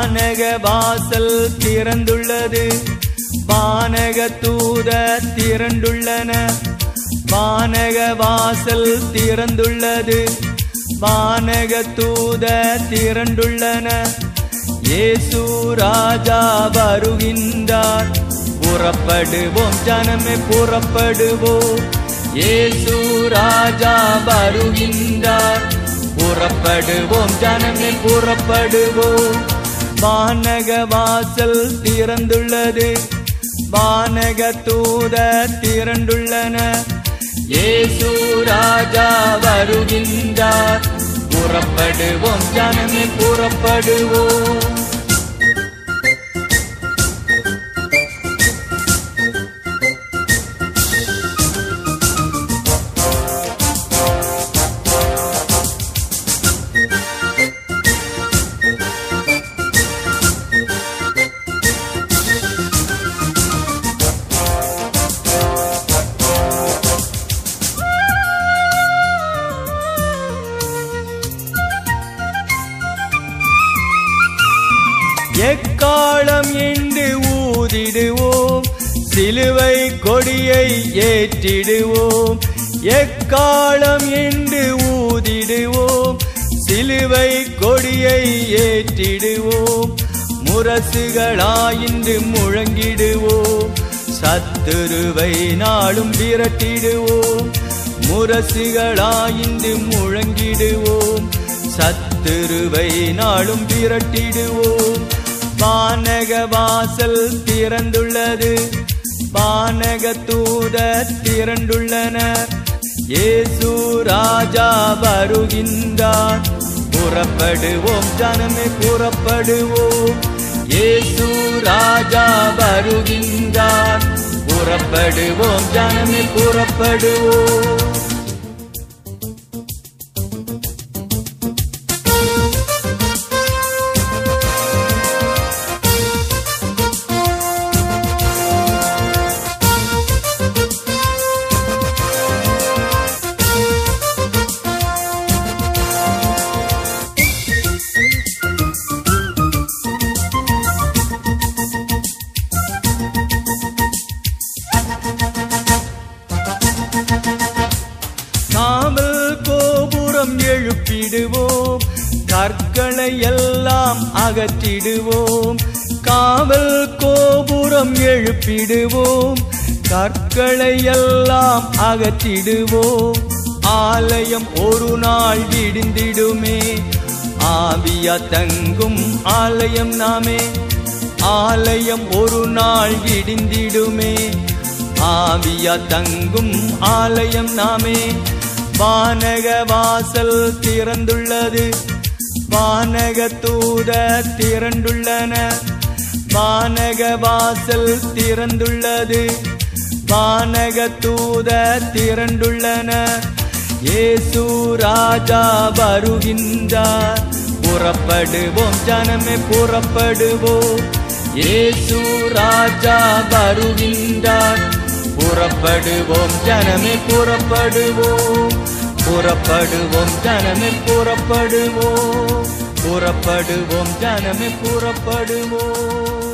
வானக வாசல் திறந்துள்ளது வானக தூத திரண்டுள்ளன வானக வாசல் திறந்துள்ளது வானக தூத திரண்டுள்ளன இயேசு ராஜா வருகின்றார் புறப்படுவோம் ஜனமே புறப்படுவோம் இயேசு ராஜா வருகின்றார் புறப்படுவோம் ஜனமே புறப்படுவோம் வானக வாசல் திறந்துள்ளது வானக தூத திரண்டுள்ளன இயேசு ராஜா வருகின்றார் புறப்படுவோம் ஜனமே புறப்படுவோம் எக்காலம் என்று ஊதிடுவோம் சிலுவை கொடியை ஏற்றிடுவோம் எக்காலம் என்று ஊதிடுவோம் சிலுவை கொடியை ஏற்றிடுவோம் முரசுகளாயின்று முழங்கிடுவோம் சத்துருவை நாளும் விரட்டிடுவோம் முரசுகளாயின்று முழங்கிடுவோம் சத்துருவை நாளும் விரட்டிடுவோம் வானக வாசல் திறந்துள்ளது வானக தூத திரண்டுள்ளனர் இயேசு ராஜா வருகின்றார் புறப்படுவோம் ஜனமே புறப்படுவோம் இயேசு ராஜா வருகின்றார் புறப்படுவோம் ஜனமே புறப்படுவோம் காவல் கோபுரம் எழுப்பிடுவோம் கற்களை எல்லாம் அகற்றிடுவோம் காவல் கோபுரம் எழுப்பிடுவோம் கற்களை எல்லாம் அகற்றிடுவோம் ஆலயம் ஒரு நாள் இடிந்திடுமே ஆவியா தங்கும் ஆலயம் நாமே ஆலயம் ஒரு நாள் இடிந்திடுமே ஆவியா தங்கும் ஆலயம் நாமே வானக வாசல் திறந்துள்ளது வானக தூத திரண்டுள்ளன வானக வாசல் திறந்துள்ளது வானக தூத திரண்டுள்ளன இயேசு ராஜா வருகின்றார் புறப்படுவோம் ஜனமே புறப்படுவோம் இயேசு ராஜா வருகின்றார் புறப்படுவோம் ஜனமே புறப்படுவோம் புறப்படுவோம் ஜனமே புறப்படுவோம் புறப்படுவோம் ஜனமே புறப்படுவோம்